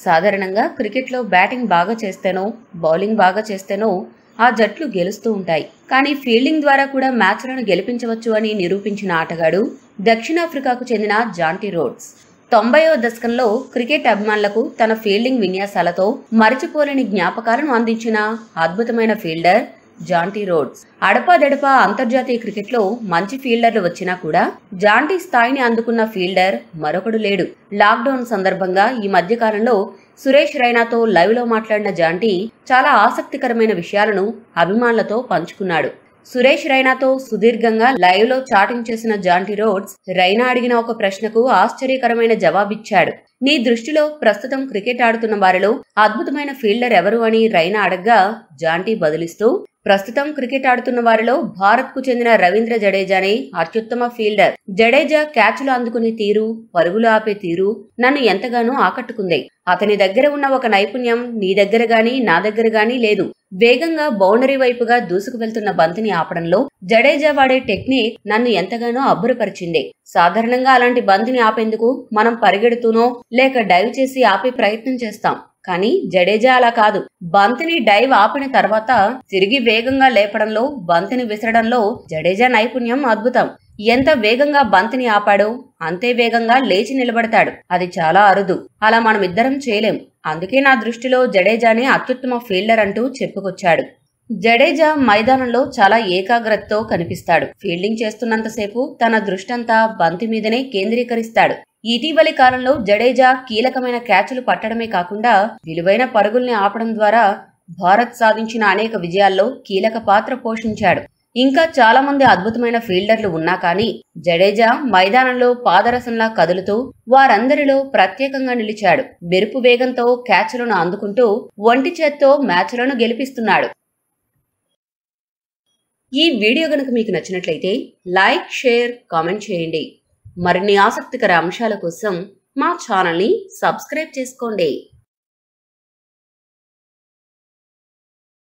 సాధారణంగా క్రికెట్లో బ్యాటింగ్ బాగా చేస్తేనో బౌలింగ్ బాగా చేస్తేనో ఆ జట్లు గెలుస్తూ ఉంటాయి కానీ ఫీల్డింగ్ ద్వారా కూడా మ్యాచ్లను గెలిపించవచ్చు అని నిరూపించిన ఆటగాడు దక్షిణాఫ్రికాకు చెందిన జాంటీ రోడ్స్ తొంభైవ దశకంలో క్రికెట్ అభిమానులకు తన ఫీల్డింగ్ విన్యాసాలతో మరిచిపోలేని జ్ఞాపకాలను అందించిన అద్భుతమైన ఫీల్డర్ జాంటీ రోడ్స్ అడపాదడపా అంతర్జాతీయ క్రికెట్లో మంచి ఫీల్డర్లు వచ్చినా కూడా జాంటీ స్థాయిని అందుకున్న ఫీల్డర్ మరొకడు లేడు లాక్డౌన్ సందర్భంగా ఈ మధ్య కాలంలో సురేష్ రైనాతో లైవ్ లో మాట్లాడిన జాంటీ చాలా ఆసక్తికరమైన విషయాలను అభిమానులతో పంచుకున్నాడు సురేష్ రైనాతో సుదీర్ఘంగా లైవ్ లో చాటింగ్ చేసిన జాంటీ రోడ్స్ రైనా అడిగిన ఒక ప్రశ్నకు ఆశ్చర్యకరమైన జవాబిచ్చాడు నీ దృష్టిలో ప్రస్తుతం క్రికెట్ ఆడుతున్న వారిలో అద్భుతమైన ఫీల్డర్ ఎవరు అని రైనా అడగ్గా జాంటీ బదులిస్తూ ప్రస్తుతం క్రికెట్ ఆడుతున్న వారిలో భారత్ కు చెందిన రవీంద్ర జడేజానే అత్యుత్తమ ఫీల్డర్ జడేజా క్యాచ్లు అందుకునే తీరు పరుగులు ఆపే తీరు నన్ను ఎంతగానో ఆకట్టుకుంది అతని దగ్గర ఉన్న ఒక నైపుణ్యం నీ దగ్గర గాని నా దగ్గర గాని లేదు వేగంగా బౌండరీ వైపుగా దూసుకు వెళ్తున్న బంతిని ఆపడంలో జడేజా వాడే టెక్నిక్ నన్ను ఎంతగానో అబ్బురపరిచింది సాధారణంగా అలాంటి బంతిని ఆపేందుకు మనం పరిగెడుతూనో లేక డైవ్ చేసి ఆపే ప్రయత్నం చేస్తాం కానీ జడేజా అలా కాదు బంతిని డైవ్ ఆపిన తర్వాత తిరిగి వేగంగా లేపడంలో బంతిని విసరడంలో జడేజా నైపుణ్యం అద్భుతం ఎంత వేగంగా బంతిని ఆపాడో అంతే వేగంగా లేచి నిలబడతాడు అది చాలా అరుదు అలా మనమిద్దరం చేయలేం అందుకే నా దృష్టిలో జడేజానే అత్యుత్తమ ఫీల్డర్ అంటూ చెప్పుకొచ్చాడు జడేజా మైదానంలో చాలా ఏకాగ్రతతో కనిపిస్తాడు ఫీల్డింగ్ చేస్తున్నంతసేపు తన దృష్టంతా బంతి మీదనే కేంద్రీకరిస్తాడు ఇటీవలి కాలంలో జడేజా కీలకమైన క్యాచ్లు పట్టడమే కాకుండా విలువైన పరుగుల్ని ఆపడం ద్వారా భారత్ సాధించిన అనేక విజయాల్లో కీలక పాత్ర పోషించాడు ఇంకా చాలా మంది అద్భుతమైన ఫీల్డర్లు ఉన్నా కానీ జడేజా మైదానంలో పాదరసంలా కదులుతూ వారందరిలో ప్రత్యేకంగా నిలిచాడు మెరుపు వేగంతో క్యాచ్లను అందుకుంటూ ఒంటి చేత్తో మ్యాచ్లను గెలిపిస్తున్నాడు ఈ వీడియో గనుక మీకు నచ్చినట్లయితే లైక్ షేర్ కామెంట్ చేయండి మరిన్ని ఆసక్తికర అంశాల కోసం మా ఛానల్ని సబ్స్క్రైబ్ చేసుకోండి